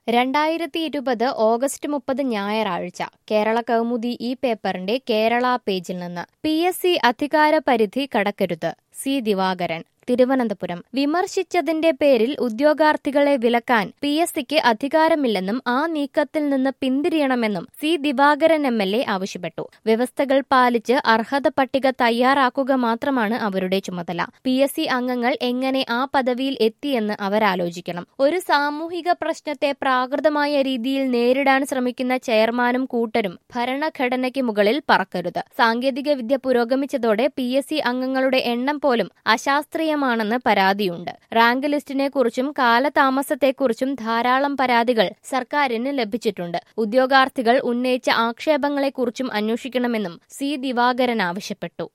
രണ്ടായിരത്തി ഇരുപത് ഓഗസ്റ്റ് മുപ്പത് ഞായറാഴ്ച കേരള കൗമുദി ഈ പേപ്പറിന്റെ കേരള പേജിൽ നിന്ന് പി എസ് സി അധികാര പരിധി കടക്കരുത് സി ദിവാകരൻ തിരുവനന്തപുരം വിമർശിച്ചതിന്റെ പേരിൽ ഉദ്യോഗാർത്ഥികളെ വിലക്കാൻ പി എസ് സിക്ക് അധികാരമില്ലെന്നും ആ നീക്കത്തിൽ നിന്ന് പിന്തിരിയണമെന്നും C Divakaran M L A ആവശ്യപ്പെട്ടു വ്യവസ്ഥകൾ പാലിച്ച് അർഹത പട്ടിക തയ്യാറാക്കുക മാത്രമാണ് അവരുടെ ചുമതല പി എസ് സി അംഗങ്ങൾ എങ്ങനെ ആ പദവിയിൽ എത്തിയെന്ന് അവരാലോചിക്കണം ഒരു സാമൂഹിക പ്രശ്നത്തെ പ്രാകൃതമായ രീതിയിൽ നേരിടാൻ ശ്രമിക്കുന്ന ചെയർമാനും കൂട്ടരും ഭരണഘടനയ്ക്ക് മുകളിൽ പറക്കരുത് സാങ്കേതിക വിദ്യ പുരോഗമിച്ചതോടെ പി എസ് സി അംഗങ്ങളുടെ എണ്ണം പോലും അശാസ്ത്രീയമാണെന്ന് പരാതിയുണ്ട് റാങ്ക് ലിസ്റ്റിനെ കുറിച്ചും കാലതാമസത്തെക്കുറിച്ചും ധാരാളം പരാതികൾ സർക്കാരിന് ലഭിച്ചിട്ടുണ്ട് ഉദ്യോഗാർത്ഥികൾ ഉന്നയിച്ച ആക്ഷേപങ്ങളെക്കുറിച്ചും അന്വേഷിക്കണമെന്നും സി ദിവാകരൻ ആവശ്യപ്പെട്ടു